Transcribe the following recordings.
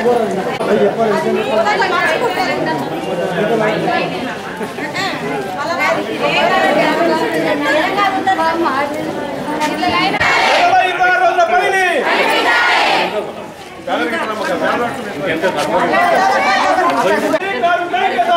నెలలో ఇరవై ఆరు రోజుల పనిని కార్మికుల ఐక్యత.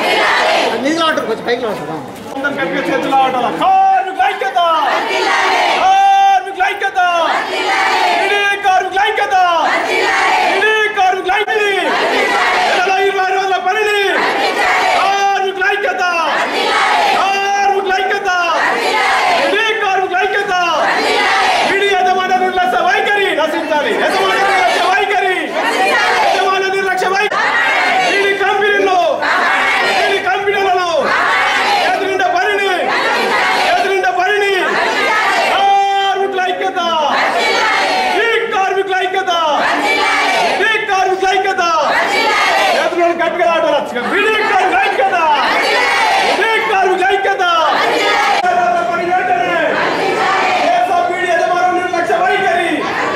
అందరు గట్టిగా చేతులు ఆడాలి. కార్మికుల ఐక్యత. కార్మికుల ఐక్యత. ఇడీ కార్మికుల ఐక్యత. ఇడీ కార్మికుల ఐక్యత. నెలలో ఇరవై ఆరు రోజుల పనిని కార్మికుల ఐక్యత. కార్మికుల ఐక్యత. ఇడీ కార్మికుల ఐక్యత. ఇడీ యజమాన నిర్లక్ష్య వైఖరి నశించాలి యజమాన నిర్లక్ష్య వైఖరి యజమాన నిర్లక్ష్య వైఖరి ఇడీ కంపెనీల్లో ఇడీ కంపెనీలలో ఎదురిండ పనిని ఎదురిండ పనిని కార్మికుల ఐక్యత ఈ కార్మికుల ఐక్యత ఈ కార్మికుల ఐక్యత ఎదురు గట్టిగా ఆడాలి విడి కార్మికుల ఐక్యత ఈ కార్మికుల ఐక్యత పని వెంటనే దేశ పీడి యజమానుల నిర్లక్ష్య వైఖరి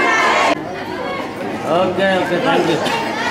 ఓకే ఓకే థ్యాంక్ యూ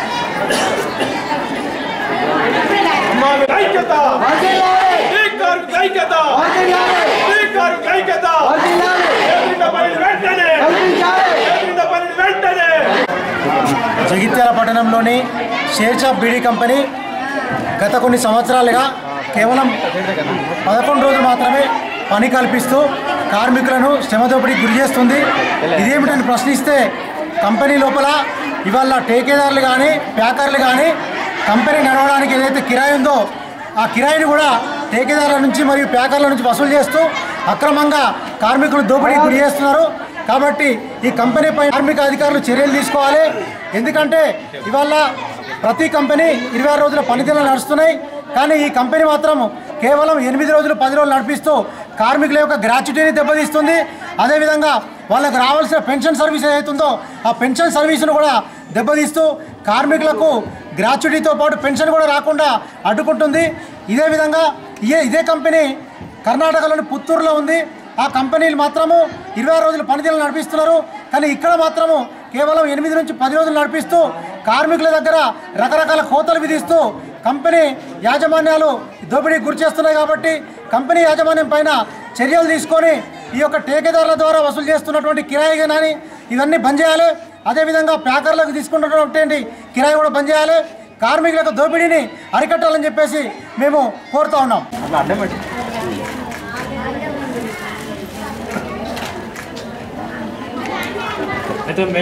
కార్మికుల ఐక్యత ఈ కార్మికుల ఐక్యత ఈ కార్మికుల ఐక్యత ఎదురిండ పని వెంటనే ఎదురిండ పని వెంటనే జగిత్యాల పట్టణంలోని షేర్షాప్ బీడీ కంపెనీ గత కొన్ని సంవత్సరాలుగా కేవలం పదకొండు రోజులు మాత్రమే పని కల్పిస్తూ కార్మికులను శ్రమదోపిడికి గురి చేస్తుంది ఇదేమిటని ప్రశ్నిస్తే కంపెనీ లోపల ఇవాళ టేకేదారులు కానీ ప్యాకర్లు కానీ కంపెనీ నడవడానికి ఏదైతే కిరాయి ఉందో ఆ కిరాయిని కూడా టేకేదారుల నుంచి మరియు ప్యాకర్ల నుంచి వసూలు చేస్తూ అక్రమంగా కార్మికులు దోపిడీకి గురి చేస్తున్నారు కాబట్టి ఈ కంపెనీపై కార్మిక అధికారులు చర్యలు తీసుకోవాలి ఎందుకంటే ఇవాళ ప్రతి కంపెనీ ఇరవై ఆరు రోజుల పనిదినాలు నడుస్తున్నాయి కానీ ఈ కంపెనీ మాత్రం కేవలం ఎనిమిది రోజులు పది రోజులు నడిపిస్తూ కార్మికుల యొక్క గ్రాట్యుటీని దెబ్బతీస్తుంది అదేవిధంగా వాళ్ళకి రావాల్సిన పెన్షన్ సర్వీస్ ఏదైతుందో ఆ పెన్షన్ సర్వీసును కూడా దెబ్బతీస్తూ కార్మికులకు గ్రాట్యుటీతో పాటు పెన్షన్ కూడా రాకుండా అడ్డుకుంటుంది ఇదే విధంగా ఇదే ఇదే కంపెనీ కర్ణాటకలోని పుత్తూరులో ఉంది ఆ కంపెనీలు మాత్రము ఇరవై ఆరు రోజులు పనిదినాలు నడిపిస్తున్నారు కానీ ఇక్కడ మాత్రము కేవలం ఎనిమిది నుంచి పది రోజులు నడిపిస్తూ కార్మికుల దగ్గర రకరకాల కోతలు విధిస్తూ కంపెనీ యాజమాన్యాలు దోపిడీకి గురి చేస్తున్నాయి కాబట్టి కంపెనీ యాజమాన్యం పైన చర్యలు తీసుకొని ఈ యొక్క టేకేదారుల ద్వారా వసూలు చేస్తున్నటువంటి కిరాయి కానీ ఇవన్నీ బంద్ చేయాలి అదేవిధంగా ప్యాకర్లకు తీసుకున్నటువంటి కిరాయి కూడా బంద్ చేయాలి కార్మికులకు దోపిడీని అరికట్టాలని చెప్పేసి మేము కోరుతా ఉన్నాం అయితే